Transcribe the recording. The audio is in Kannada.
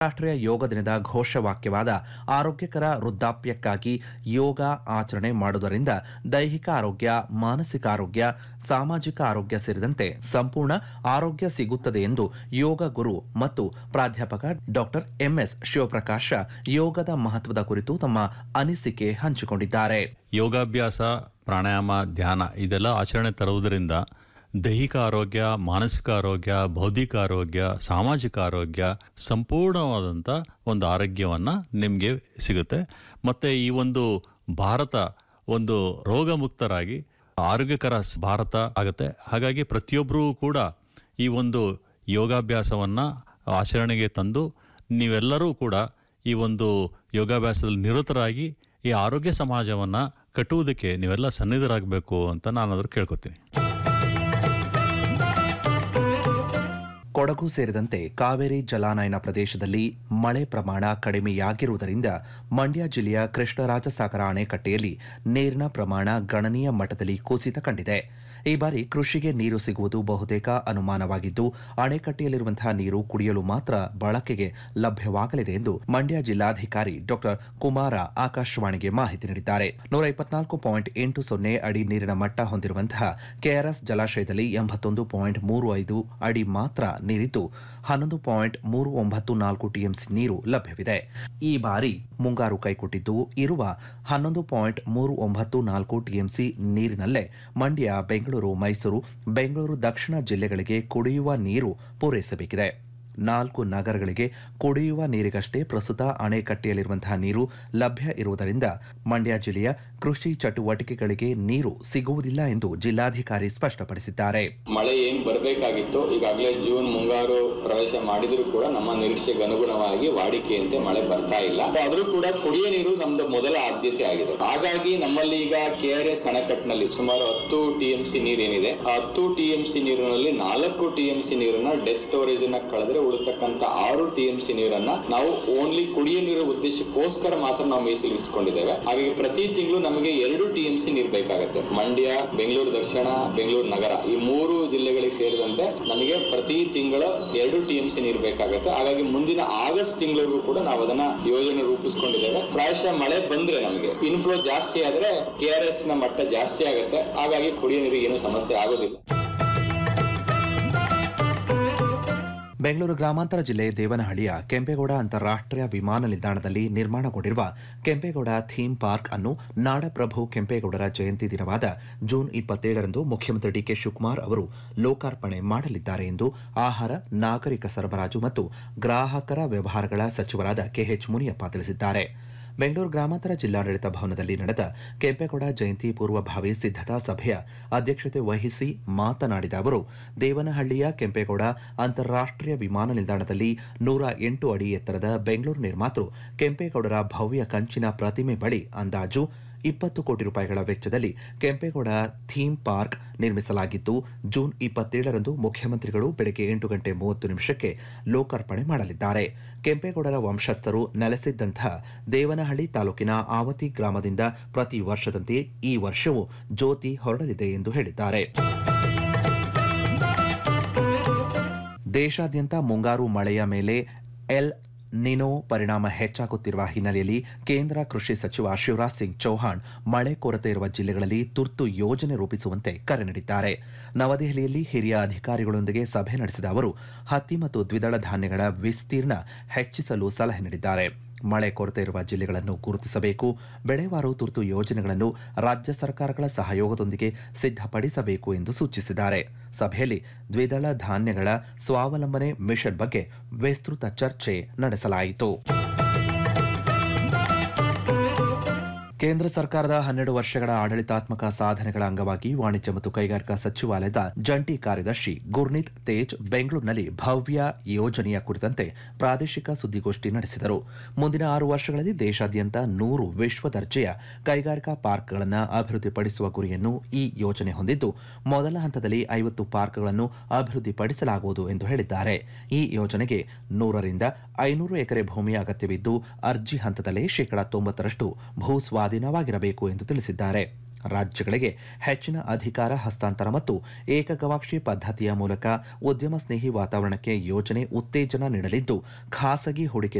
ರಾಷ್ಟ್ರೀಯ ಯೋಗ ದಿನದ ಘೋಷವಾಕ್ಯವಾದ ಆರೋಗ್ಯಕರ ವೃದ್ಧಾಪ್ಯಕ್ಕಾಗಿ ಯೋಗ ಆಚರಣೆ ಮಾಡುವುದರಿಂದ ದೈಹಿಕ ಆರೋಗ್ಯ ಮಾನಸಿಕ ಆರೋಗ್ಯ ಸಾಮಾಜಿಕ ಆರೋಗ್ಯ ಸೇರಿದಂತೆ ಸಂಪೂರ್ಣ ಆರೋಗ್ಯ ಸಿಗುತ್ತದೆ ಎಂದು ಯೋಗ ಗುರು ಮತ್ತು ಪ್ರಾಧ್ಯಾಪಕ ಡಾಕ್ಟರ್ ಎಂಎಸ್ ಶಿವಪ್ರಕಾಶ ಯೋಗದ ಮಹತ್ವದ ಕುರಿತು ತಮ್ಮ ಅನಿಸಿಕೆ ಹಂಚಿಕೊಂಡಿದ್ದಾರೆ ಯೋಗಾಭ್ಯಾಸ ಪ್ರಾಣಾಯಾಮ ಧ್ಯಾನ ಇದೆಲ್ಲ ಆಚರಣೆ ತರುವುದರಿಂದ ದೈಹಿಕ ಆರೋಗ್ಯ ಮಾನಸಿಕ ಆರೋಗ್ಯ ಬೌದ್ಧಿಕ ಆರೋಗ್ಯ ಸಾಮಾಜಿಕ ಆರೋಗ್ಯ ಸಂಪೂರ್ಣವಾದಂಥ ಒಂದು ಆರೋಗ್ಯವನ್ನು ನಿಮಗೆ ಸಿಗುತ್ತೆ ಮತ್ತು ಈ ಒಂದು ಭಾರತ ಒಂದು ರೋಗಮುಕ್ತರಾಗಿ ಆರೋಗ್ಯಕರ ಸ್- ಭಾರತ ಆಗುತ್ತೆ ಹಾಗಾಗಿ ಪ್ರತಿಯೊಬ್ಬರೂ ಕೂಡ ಈ ಒಂದು ಯೋಗಾಭ್ಯಾಸವನ್ನು ಆಚರಣೆಗೆ ತಂದು ನೀವೆಲ್ಲರೂ ಕೂಡ ಈ ಒಂದು ಯೋಗಾಭ್ಯಾಸದಲ್ಲಿ ನಿರತರಾಗಿ ಈ ಆರೋಗ್ಯ ಸಮಾಜವನ್ನು ಕಟ್ಟುವುದಕ್ಕೆ ನೀವೆಲ್ಲ ಸನ್ನಿಧರಾಗಬೇಕು ಅಂತ ನಾನಾದರೂ ಕೇಳ್ಕೊತೀನಿ ಕೊಡಗು ಸೇರಿದಂತೆ ಕಾವೇರಿ ಜಲಾನಯನ ಪ್ರದೇಶದಲ್ಲಿ ಮಳೆ ಪ್ರಮಾಣ ಕಡಿಮೆಯಾಗಿರುವುದರಿಂದ ಮಂಡ್ಯ ಜಿಲ್ಲೆಯ ಕೃಷ್ಣರಾಜಸಾಗರ ಅಣೆಕಟ್ಟೆಯಲ್ಲಿ ನೀರಿನ ಪ್ರಮಾಣ ಗಣನೀಯ ಮಟ್ಟದಲ್ಲಿ ಕುಸಿತ ಕಂಡಿದೆ ಈ ಬಾರಿ ಕೃಷಿಗೆ ನೀರು ಸಿಗುವುದು ಬಹುತೇಕ ಅನುಮಾನವಾಗಿದ್ದು ಅಣೆಕಟ್ಟೆಯಲ್ಲಿರುವಂತಹ ನೀರು ಕುಡಿಯಲು ಮಾತ್ರ ಬಳಕೆಗೆ ಲಭ್ಯವಾಗಲಿದೆ ಎಂದು ಮಂಡ್ಯ ಜಿಲ್ಲಾಧಿಕಾರಿ ಡಾಕ್ಟರ್ ಕುಮಾರ ಆಕಾಶವಾಣಿಗೆ ಮಾಹಿತಿ ನೀಡಿದ್ದಾರೆ ನೂರ ಇಪ್ಪತ್ನಾಲ್ಕು ಪಾಯಿಂಟ್ ಎಂಟು ಸೊನ್ನೆ ಅಡಿ ನೀರಿನ ಮಟ್ಟ ಹೊಂದಿರುವಂತಹ ಕೆಆರ್ಎಸ್ ಜಲಾಶಯದಲ್ಲಿ ಎಂಬತ್ತೊಂದು ಪಾಯಿಂಟ್ ಮೂರು ಐದು ಅಡಿ ಮಾತ್ರ ನೀರಿದ್ದು ಹನ್ನೊಂದು ಪಾಯಿಂಟ್ ಮೂರು ಒಂಬತ್ತು ನಾಲ್ಕು ಟಿಎಂಸಿ ನೀರು ಲಭ್ಯವಿದೆ ಈ ಬಾರಿ ಮುಂಗಾರು ಕೈಕೊಟ್ಟಿದ್ದು ಇರುವ ಹನ್ನೊಂದು ಪಾಯಿಂಟ್ ಮೂರು ಒಂಬತ್ತು ನಾಲ್ಕು ಟಿಎಂಸಿ ನೀರಿನಲ್ಲೇ ಮಂಡ್ಯ ಬೆಂಗಳೂರು ಮೈಸೂರು ಬೆಂಗಳೂರು ದಕ್ಷಿಣ ಜಿಲ್ಲೆಗಳಿಗೆ ಕುಡಿಯುವ ನೀರು ಪೂರೈಸಬೇಕಿದೆ ನಾಲ್ಕು ನಗರಗಳಿಗೆ ಕುಡಿಯುವ ನೀರಿಗಷ್ಟೇ ಪ್ರಸ್ತುತ ಅಣೆಕಟ್ಟೆಯಲ್ಲಿರುವಂತಹ ನೀರು ಲಭ್ಯ ಇರುವುದರಿಂದ ಮಂಡ್ಯ ಜಿಲ್ಲೆಯ ಕೃಷಿ ಚಟುವಟಿಕೆಗಳಿಗೆ ನೀರು ಸಿಗುವುದಿಲ್ಲ ಎಂದು ಜಿಲ್ಲಾಧಿಕಾರಿ ಸ್ಪಷ್ಟಪಡಿಸಿದ್ದಾರೆ ಮಳೆ ಏನ್ ಬರಬೇಕಾಗಿತ್ತು ಈಗಾಗಲೇ ಜೂನ್ ಮುಂಗಾರು ಪ್ರವೇಶ ಮಾಡಿದ್ರು ಕೂಡ ನಮ್ಮ ನಿರೀಕ್ಷೆಗೆ ಅನುಗುಣವಾಗಿ ವಾಡಿಕೆಯಂತೆ ಮಳೆ ಬರ್ತಾ ಇಲ್ಲ ಆದ್ರೂ ಕೂಡ ಕುಡಿಯ ನೀರು ನಮ್ದು ಮೊದಲ ಆದ್ಯತೆ ಆಗಿದೆ ಹಾಗಾಗಿ ನಮ್ಮಲ್ಲಿ ಈಗ ಕೆ ಆರ್ ಎಸ್ ಅಣೆಕಟ್ಟಿನಲ್ಲಿ ಸುಮಾರು ಹತ್ತು ಟಿ ಎಂ ಸಿ ನೀರೇನಿದೆ ಆ ಹತ್ತು ಟಿ ಎಂ ಸಿ ನೀರಿನಲ್ಲಿ ನಾಲ್ಕು ಟಿ ಎಂ ಸಿ ನೀರನ್ನ ಡೆಸ್ ಸ್ಟೋರೇಜ್ ನ ಕಳೆದ್ರೆ ಉಳಿತಕ್ಕಂತ ಆರು ಟಿ ಎಂ ಸಿ ನೀರನ್ನ ನಾವು ಓನ್ಲಿ ಕುಡಿಯ ನೀರಿನ ಉದ್ದೇಶಕ್ಕೋಸ್ಕರ ಮಾತ್ರ ನಾವು ಮೀಸಲಿರಿಸಿಕೊಂಡಿದ್ದೇವೆ ಹಾಗಾಗಿ ಪ್ರತಿ ತಿಂಗಳು ನಮಗೆ ಎರಡು ಟಿ ಎಂ ಸಿ ನೀರು ಬೇಕಾಗುತ್ತೆ ಮಂಡ್ಯ ಬೆಂಗಳೂರು ದಕ್ಷಿಣ ಬೆಂಗಳೂರು ನಗರ ಈ ಮೂರು ಜಿಲ್ಲೆಗಳಿಗೆ ಸೇರಿದಂತೆ ನಮಗೆ ಪ್ರತಿ ತಿಂಗಳ ಎರಡು ಟಿ ಎಂ ಸಿ ನೀರು ಬೇಕಾಗುತ್ತೆ ಹಾಗಾಗಿ ಮುಂದಿನ ಆಗಸ್ಟ್ ತಿಂಗಳಿಗೂ ಕೂಡ ನಾವು ಅದನ್ನ ಯೋಜನೆ ರೂಪಿಸಿಕೊಂಡಿದ್ದೇವೆ ಪ್ರಾಯಶಃ ಮಳೆ ಬಂದ್ರೆ ನಮಗೆ ಇನ್ಫ್ಲೋ ಜಾಸ್ತಿ ಆದ್ರೆ ಕೆ ಆರ್ ಎಸ್ ನ ಮಟ್ಟ ಜಾಸ್ತಿ ಆಗುತ್ತೆ ಹಾಗಾಗಿ ಕುಡಿಯೋ ನೀರಿಗೆ ಏನು ಸಮಸ್ಯೆ ಆಗೋದಿಲ್ಲ ಬೆಂಗಳೂರು ಗ್ರಾಮಾಂತರ ಜಿಲ್ಲೆ ದೇವನಹಳ್ಳಿಯ ಕೆಂಪೇಗೌಡ ಅಂತಾರಾಷ್ಟ್ರೀಯ ವಿಮಾನ ನಿಲ್ದಾಣದಲ್ಲಿ ನಿರ್ಮಾಣಗೊಂಡಿರುವ ಕೆಂಪೇಗೌಡ ಥೀಮ್ ಪಾರ್ಕ್ ಅನ್ನು ನಾಡಪ್ರಭು ಕೆಂಪೇಗೌಡರ ಜಯಂತಿ ದಿನವಾದ ಜೂನ್ ಇಪ್ಪತ್ತೇಳರಂದು ಮುಖ್ಯಮಂತ್ರಿ ಡಿಕೆ ಶಿವಕುಮಾರ್ ಅವರು ಲೋಕಾರ್ಪಣೆ ಮಾಡಲಿದ್ದಾರೆ ಎಂದು ಆಹಾರ ನಾಗರಿಕ ಸರಬರಾಜು ಮತ್ತು ಗ್ರಾಹಕರ ವ್ಯವಹಾರಗಳ ಸಚಿವರಾದ ಕೆಎಚ್ ಮುನಿಯಪ್ಪ ತಿಳಿಸಿದ್ದಾರೆ ಬೆಂಗಳೂರು ಗ್ರಾಮಾಂತರ ಜಿಲ್ಲಾಡಳಿತ ಭವನದಲ್ಲಿ ನಡೆದ ಕೆಂಪೇಗೌಡ ಜಯಂತಿ ಪೂರ್ವಭಾವಿ ಸಿದ್ಧತಾ ಸಭೆಯ ಅಧ್ಯಕ್ಷತೆ ವಹಿಸಿ ಮಾತನಾಡಿದ ಅವರು ದೇವನಹಳ್ಳಿಯ ಕೆಂಪೇಗೌಡ ಅಂತಾರಾಷ್ಟ್ರೀಯ ವಿಮಾನ ನಿಲ್ದಾಣದಲ್ಲಿ ನೂರ ಎಂಟು ಅಡಿ ಎತ್ತರದ ಬೆಂಗಳೂರು ನಿರ್ಮಾತೃ ಕೆಂಪೇಗೌಡರ ಭವ್ಯ ಕಂಚಿನ ಪ್ರತಿಮೆ ಬಳಿ ಅಂದಾಜು ಇಪ್ಪತ್ತು ಕೋಟಿ ರೂಪಾಯಿಗಳ ವೆಚ್ಚದಲ್ಲಿ ಕೆಂಪೇಗೌಡ ಥೀಮ್ ಪಾರ್ಕ್ ನಿರ್ಮಿಸಲಾಗಿದ್ದು ಜೂನ್ ಇಪ್ಪತ್ತೇಳರಂದು ಮುಖ್ಯಮಂತ್ರಿಗಳು ಬೆಳಗ್ಗೆ ಎಂಟು ಗಂಟೆ ಮೂವತ್ತು ನಿಮಿಷಕ್ಕೆ ಲೋಕಾರ್ಪಣೆ ಮಾಡಲಿದ್ದಾರೆ ಕೆಂಪೇಗೌಡರ ವಂಶಸ್ಥರು ನೆಲೆಸಿದ್ದಂತಹ ದೇವನಹಳ್ಳಿ ತಾಲೂಕಿನ ಆವತಿ ಗ್ರಾಮದಿಂದ ಪ್ರತಿ ವರ್ಷದಂತೆ ಈ ವರ್ಷವೂ ಜ್ಯೋತಿ ಹೊರಡಲಿದೆ ಎಂದು ಹೇಳಿದ್ದಾರೆ ದೇಶಾದ್ಯಂತ ಮುಂಗಾರು ಮಳೆಯ ಮೇಲೆ ಎಲ್ ನಿನೋ ಪರಿಣಾಮ ಹೆಚ್ಚಾಗುತ್ತಿರುವ ಹಿನ್ನೆಲೆಯಲ್ಲಿ ಕೇಂದ್ರ ಕೃಷಿ ಸಚಿವ ಶಿವರಾಜ್ ಸಿಂಗ್ ಚೌಹಾಣ್ ಮಳೆ ಕೊರತೆ ಇರುವ ಜಿಲ್ಲೆಗಳಲ್ಲಿ ತುರ್ತು ಯೋಜನೆ ರೂಪಿಸುವಂತೆ ಕರೆ ನೀಡಿದ್ದಾರೆ ನವದೆಹಲಿಯಲ್ಲಿ ಹಿರಿಯ ಅಧಿಕಾರಿಗಳೊಂದಿಗೆ ಸಭೆ ನಡೆಸಿದ ಅವರು ಹತ್ತಿ ಮತ್ತು ದ್ವಿದಳ ಧಾನ್ಯಗಳ ವಿಸ್ತೀರ್ಣ ಹೆಚ್ಚಿಸಲು ಸಲಹೆ ನೀಡಿದ್ದಾರೆ ಮಳೆ ಕೊರತೆ ಇರುವ ಜಿಲ್ಲೆಗಳನ್ನು ಗುರುತಿಸಬೇಕು ಬೆಳೆವಾರು ತುರ್ತು ಯೋಜನೆಗಳನ್ನು ರಾಜ್ಯ ಸರ್ಕಾರಗಳ ಸಹಯೋಗದೊಂದಿಗೆ ಸಿದ್ಧಪಡಿಸಬೇಕು ಎಂದು ಸೂಚಿಸಿದ್ದಾರೆ ಸಭೆಯಲ್ಲಿ ದ್ವಿದಳ ಧಾನ್ಯಗಳ ಸ್ವಾವಲಂಬನೆ ಮಿಷನ್ ಬಗ್ಗೆ ವಿಸ್ತೃತ ಚರ್ಚೆ ನಡೆಸಲಾಯಿತು ಕೇಂದ್ರ ಸರ್ಕಾರದ ಹನ್ನೆರಡು ವರ್ಷಗಳ ಆಡಳಿತಾತ್ಮಕ ಸಾಧನೆಗಳ ಅಂಗವಾಗಿ ವಾಣಿಜ್ಯ ಮತ್ತು ಕೈಗಾರಿಕಾ ಸಚಿವಾಲಯದ ಜಂಟಿ ಕಾರ್ಯದರ್ಶಿ ಗುರ್ನೀತ್ ತೇಜ್ ಬೆಂಗಳೂರಿನಲ್ಲಿ ಭವ್ಯ ಯೋಜನೆಯ ಕುರಿತಂತೆ ಪ್ರಾದೇಶಿಕ ಸುದ್ದಿಗೋಷ್ಠಿ ನಡೆಸಿದರು ಮುಂದಿನ ಆರು ವರ್ಷಗಳಲ್ಲಿ ದೇಶಾದ್ಯಂತ ನೂರು ವಿಶ್ವ ದರ್ಜೆಯ ಕೈಗಾರಿಕಾ ಪಾರ್ಕ್ಗಳನ್ನು ಅಭಿವೃದ್ಧಿಪಡಿಸುವ ಗುರಿಯನ್ನು ಈ ಯೋಜನೆ ಹೊಂದಿದ್ದು ಮೊದಲ ಹಂತದಲ್ಲಿ ಐವತ್ತು ಪಾರ್ಕ್ಗಳನ್ನು ಅಭಿವೃದ್ಧಿಪಡಿಸಲಾಗುವುದು ಎಂದು ಹೇಳಿದ್ದಾರೆ ಈ ಯೋಜನೆಗೆ ನೂರರಿಂದ ಐನೂರು ಎಕರೆ ಭೂಮಿಯ ಅಗತ್ಯವಿದ್ದು ಅರ್ಜಿ ಹಂತದಲ್ಲೇ ಶೇಕಡಾ ತೊಂಬತ್ತರಷ್ಟು ಭೂ ಸ್ವಾಧೀನವಾಗಿರಬೇಕು ಎಂದು ತಿಳಿಸಿದ್ದಾರೆ ರಾಜ್ಯಗಳಿಗೆ ಹೆಚ್ಚಿನ ಅಧಿಕಾರ ಹಸ್ತಾಂತರ ಮತ್ತು ಏಕಗವಾಕ್ಷಿ ಪದ್ಧತಿಯ ಮೂಲಕ ಉದ್ಯಮ ಸ್ನೇಹಿ ವಾತಾವರಣಕ್ಕೆ ಯೋಜನೆ ಉತ್ತೇಜನ ನೀಡಲಿದ್ದು ಖಾಸಗಿ ಹೂಡಿಕೆ